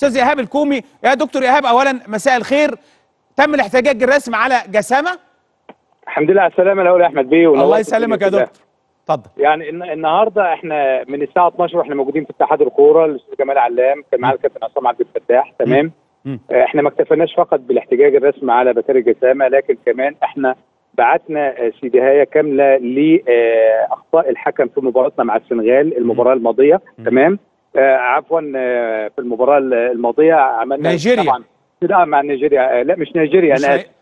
استاذ ايهاب الكومي يا دكتور ايهاب اولا مساء الخير تم الاحتجاج الرسمي على جسامه الحمد لله على السلامه الاول يا احمد بيه الله يسلمك يا دكتور اتفضل يعني الن- النهارده احنا من الساعه 12 واحنا موجودين في اتحاد الكوره الاستاذ جمال علام كان معانا الكابتن عصام عبد الفتاح تمام مم. آه، احنا ما اكتفناش فقط بالاحتجاج الرسمي على بكاري جسامه لكن كمان احنا بعتنا آه، سيديهايه كامله لاخطاء الحكم في مباراتنا مع السنغال المباراه الماضيه مم. تمام آه عفوا آه، في المباراه الماضيه عملنا نيجيريا. طبعا لا مع نيجيريا آه، لا مش نيجيريا مش انا ني- آسف.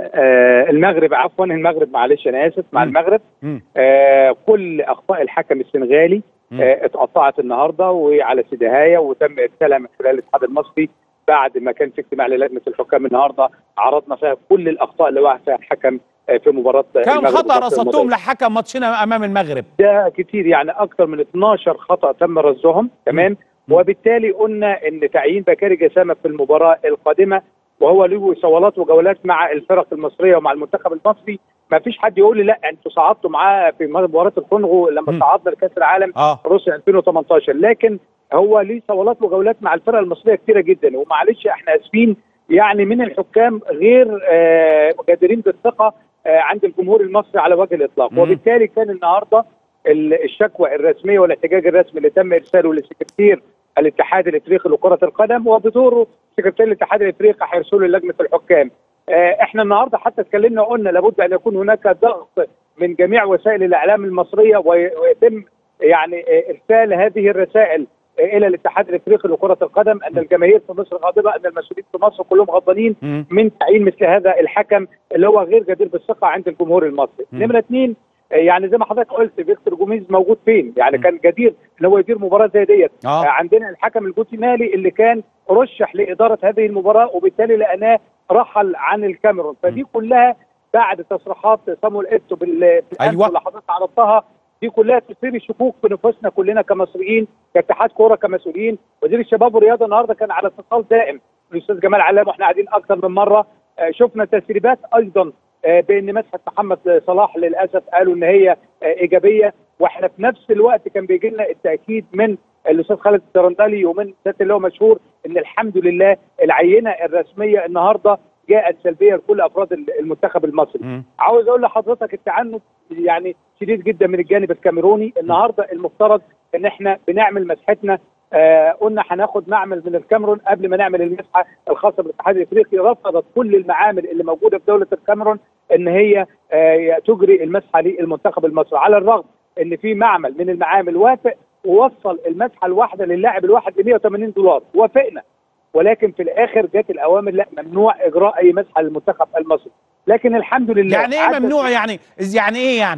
آه المغرب عفوا المغرب معلش انا اسف مع مم. المغرب مم. آه كل اخطاء الحكم السنغالي مم. آه اتقطعت النهارده وعلى سيدهايه وتم ارسالها من خلال الاتحاد المصري بعد ما كان في اجتماع للجنه الحكام النهارده عرضنا فيها كل الاخطاء اللي وقع فيها الحكم آه في مباراه كم المغرب خطا ومصر رصدتهم الماضية. لحكم ماتشنا امام المغرب ده كتير يعني اكثر من 12 خطا تم رصدهم تمام مم. وبالتالي قلنا ان تعيين بكاري جسامه في المباراه القادمه وهو له صولات وجولات مع الفرق المصريه ومع المنتخب المصري ما فيش حد يقول لي لا انتوا صعدتوا معاه في مباراه الكونغو لما مم. صعدنا لكاس العالم اه روسيا 2018 لكن هو ليه صولات وجولات مع الفرق المصريه كتيره جدا ومعلش احنا اسفين يعني من الحكام غير آه، جديرين بالثقه آه، عند الجمهور المصري على وجه الاطلاق مم. وبالتالي كان النهارده ال- الشكوى الرسميه والاحتجاج الرسمي اللي تم ارساله لسكرتير الاتحاد الافريقي لكره القدم وبدوره سكرتير الاتحاد الافريقي هيرسله لجنه الحكام آه، احنا النهارده حتى اتكلمنا قلنا لابد ان يكون هناك ضغط من جميع وسائل الاعلام المصريه وي- ويتم يعني آه، ارسال هذه الرسائل آه، الى الاتحاد الافريقي لكره القدم ان الجماهير في مصر غاضبه ان المسؤولين في مصر كلهم غضبانين مم. من تعيين مثل هذا الحكم اللي هو غير جدير بالثقه عند الجمهور المصري. مم. نمره اثنين آه، يعني زي ما حضرتك قلت فيكتور جوميز موجود فين؟ يعني مم. كان جدير ان هو يدير مباراه زي ديت. اه آه، عندنا الحكم الجوتيمالي اللي كان رشح لاداره هذه المباراه وبالتالي لقناه رحل عن الكاميرون فدي كلها بعد تصريحات صامويل ايتو بال- بالامس أيوة. اللي حضرتك عرضتها دي كلها تثير الشكوك في نفوسنا كلنا كمصريين كاتحاد كوره كمسؤولين وزير الشباب والرياضه النهارده كان على اتصال دائم بالاستاذ جمال علام واحنا قاعدين اكثر من مره آه، شفنا تسريبات ايضا آه، بان مسحه محمد صلاح للاسف قالوا ان هي آه، ايجابيه واحنا في نفس الوقت كان بيجي لنا التاكيد من الاستاذ خالد الدرندلي ومن سياده اللي هو مشهور ان الحمد لله العينه الرسميه النهارده جاءت سلبيه لكل افراد المنتخب المصري. مم. عاوز اقول لحضرتك التعنت يعني شديد جدا من الجانب الكاميروني النهارده المفترض ان احنا بنعمل مسحتنا آه قلنا هناخد معمل من الكاميرون قبل ما نعمل المسحه الخاصه بالاتحاد الافريقي رفضت كل المعامل اللي موجوده في دوله الكاميرون ان هي آه تجري المسحه للمنتخب المصري على الرغم ان في معمل من المعامل وافق ووصل المسحه الواحده للاعب الواحد ب 180 دولار وافقنا ولكن في الاخر جت الاوامر لا ممنوع اجراء اي مسحه للمنتخب المصري لكن الحمد لله يعني ايه عدت- ممنوع يعني يعني ايه يعني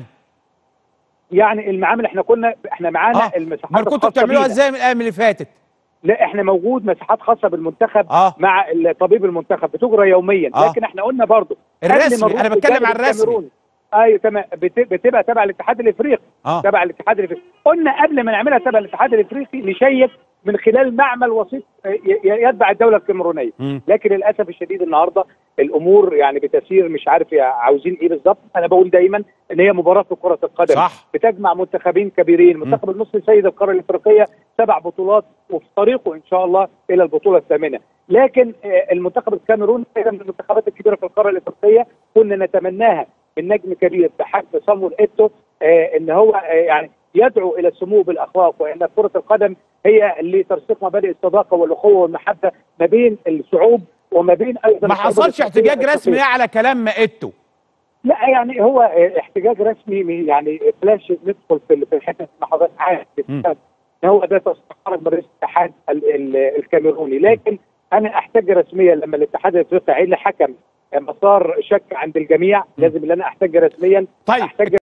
يعني المعامل احنا كنا احنا معانا اه المساحات امال كنتوا الخاصة بتعملوها بينا. ازاي من الايام اللي فاتت لا احنا موجود مساحات خاصه بالمنتخب اه مع طبيب المنتخب بتجرى يوميا آه. لكن احنا قلنا برضو قبل ما الرسمي نروح انا بتكلم للجانب عن الرسمي الكاميروني. ايوه تمام بت- بتبقى تبع الاتحاد الافريقي اه تبع الاتحاد الافريقي قلنا قبل ما نعملها تبع الاتحاد الافريقي نشيك من خلال معمل وسيط ي- ي- يتبع الدوله الكاميرونيه مم. لكن للاسف الشديد النهارده الامور يعني بتسير مش عارف يا عاوزين ايه بالظبط انا بقول دايما ان هي مباراه في كره القدم صح بتجمع منتخبين كبيرين المنتخب المصري سيد القاره الافريقيه سبع بطولات وفي طريقه ان شاء الله الى البطوله الثامنه لكن آه، المنتخب الكاميروني ايضا من المنتخبات الكبيره في القاره الافريقيه كنا نتمناها من نجم كبير بحق صامويل ايتو آه، ان هو آه، يعني يدعو الى السمو بالاخلاق وان كره القدم هي اللي ترسخ مبادئ الصداقه والاخوه والمحبه ما بين الشعوب وما بين ايضا ما الشعوب حصلش الأفريقية احتجاج رسمي الأفريقية. على كلام مائتو لا يعني هو آه، احتجاج رسمي يعني فلاش ندخل في في الحته اللي حضرتك عارف مم. إن هو ده تصريح من رئيس الاتحاد ال- ال- الكاميروني لكن انا احتج رسميا لما الاتحاد الافريقي عين لي حكم مسار شك عند الجميع لازم ان انا احتج رسميا طيب احتج